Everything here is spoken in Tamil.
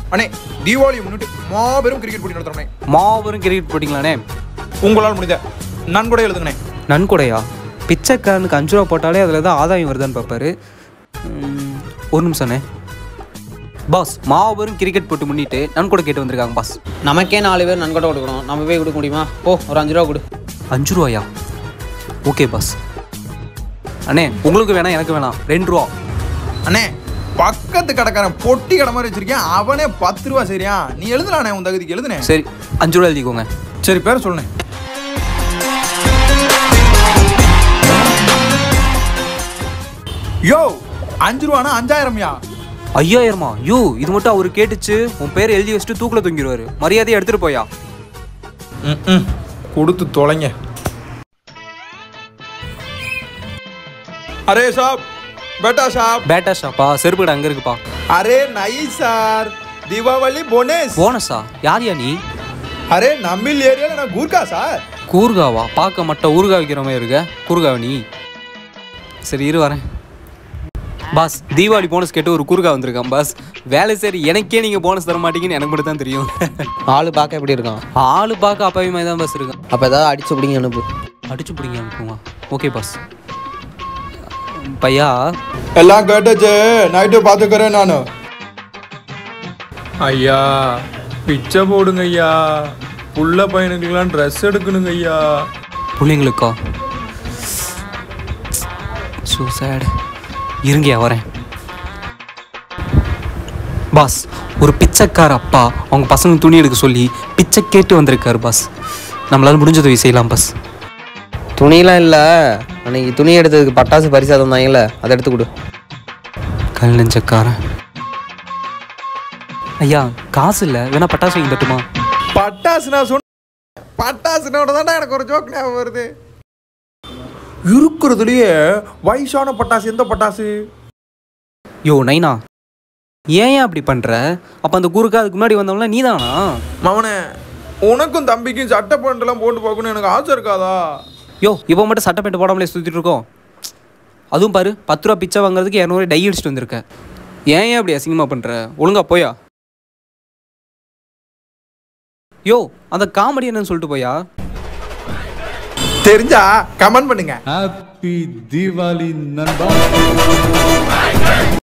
அண்ணே தீபாவளி முன்னிட்டு மாபெரும் கிரிக்கெட் போட்டி நடத்துறோம்ண்ணே மாபெரும் கிரிக்கெட் போட்டிங்களாண்ணே உங்களால் முடிந்த நன்கொடை எழுதுங்கண்ணே நன்கொடையா பிச்சைக்காரனுக்கு அஞ்சு ரூபா போட்டாலே அதில் தான் ஆதாயம் வருதான்னு பார்ப்பாரு ம், ஒரு நிமிஷம்ண்ணே பாஸ் மாபெரும் கிரிக்கெட் போட்டு முன்னிட்டு நன்கொடை கேட்டு வந்திருக்காங்க பாஸ் நமக்கே நாலு பேர் நன்கொடை கொடுக்கணும் நம்ம போய் கொடுக்க முடியுமா போ ஒரு அஞ்சு ரூபா கொடு அஞ்சு ரூபாயா ஓகே பாஸ் அண்ணே உங்களுக்கு வேணாம் எனக்கு வேணாம் ரெண்டு ரூபா அண்ணே பக்கத்து கடைக்காரன் பொட்டி கடை மாதிரி வச்சிருக்கேன் அவனே பத்து ரூபா சரியா நீ எழுதுலாண்ணே உன் தகுதிக்கு எழுதுனே சரி அஞ்சு ரூபா எழுதிக்கோங்க சரி பேர் சொல்லுண்ணே யோ அஞ்சு ரூபானா அஞ்சாயிரம்யா ஐயாயிரமா யூ இது மட்டும் அவர் கேட்டுச்சு உன் பேர் எழுதி வச்சுட்டு தூக்கில் தொங்கிடுவாரு மரியாதையை எடுத்துட்டு போயா ம் கொடுத்து தொலைங்க அரே சாப் பேட்டா சாப் பேட்டா ஷாப்பா செருப்பு கடை அங்கே இருக்குப்பா அரே நை சார் தீபாவளி போனஸ் போனஸா யாரியா நீ அரே நம்மில் ஏரியால நான் கூர்க்கா சார் கூர்காவா பார்க்க மட்டும் ஊறுகாய் வைக்கிற மாதிரி இருக்க கூர்காவ நீ சரி இரு வரேன் பாஸ் தீபாவளி போனஸ் கேட்டு ஒரு கூர்கா வந்திருக்கான் பாஸ் வேலை சரி எனக்கே நீங்கள் போனஸ் தர மாட்டீங்கன்னு எனக்கு மட்டும் தான் தெரியும் ஆளு பார்க்க எப்படி இருக்கான் ஆளு பார்க்க அப்பாவி மாதிரி தான் பாஸ் இருக்கான் அப்போ ஏதாவது அடிச்சு பிடிங்க அனுப்பு அடிச்சு பிடிங்க அனுப்புமா ஓகே பாஸ் பையா எல்லாம் கேட்டுச்சு நைட்டு பார்த்துக்கிறேன் நான் ஐயா பிச்சை போடுங்க ஐயா புள்ள பையனுக்கெல்லாம் ட்ரெஸ் எடுக்கணுங்க ஐயா பிள்ளைங்களுக்கா ஸோ சேட் இருங்கயா வரேன் பாஸ் ஒரு பிச்சைக்கார அப்பா அவங்க பசங்க துணி எடுக்க சொல்லி பிச்சை கேட்டு வந்திருக்காரு பாஸ் நம்மளால முடிஞ்ச உதவி செய்யலாம் பாஸ் துணியெலாம் இல்லை அன்னைக்கு துணி எடுத்ததுக்கு பட்டாசு பரிசா தந்தாங்கல்ல அதை எடுத்து கொடு கல் நெஞ்சக்காரன் ஐயா காசு இல்லை வேணா பட்டாசு வாங்கி தட்டுமா பட்டாசு நான் சொன்ன பட்டாசுனோட தான்டா எனக்கு ஒரு ஜோக் ஞாபகம் வருது இருக்கிறதுலயே வயசான பட்டாசு எந்த பட்டாசு யோ நைனா ஏன் ஏன் அப்படி பண்ற அப்ப அந்த குறுக்கா அதுக்கு முன்னாடி வந்தவங்கள நீதானா மவனே உனக்கும் தம்பிக்கும் சட்டை பேண்ட்லாம் போட்டு பார்க்கணும்னு எனக்கு ஆசை இருக்காதா யோ இப்போ மட்டும் சட்டை பேண்ட் போடாமலே சுத்திட்டு இருக்கோம் அதுவும் பாரு பத்து ரூபா பிச்சை வாங்குறதுக்கு இரநூறு டை அடிச்சுட்டு வந்திருக்க ஏன் ஏன் அப்படி அசிங்கமா பண்ற ஒழுங்கா போயா யோ அந்த காமெடி என்னன்னு சொல்லிட்டு போயா தெரிஞ்சா கமெண்ட் பண்ணுங்க Happy Diwali, Nanba.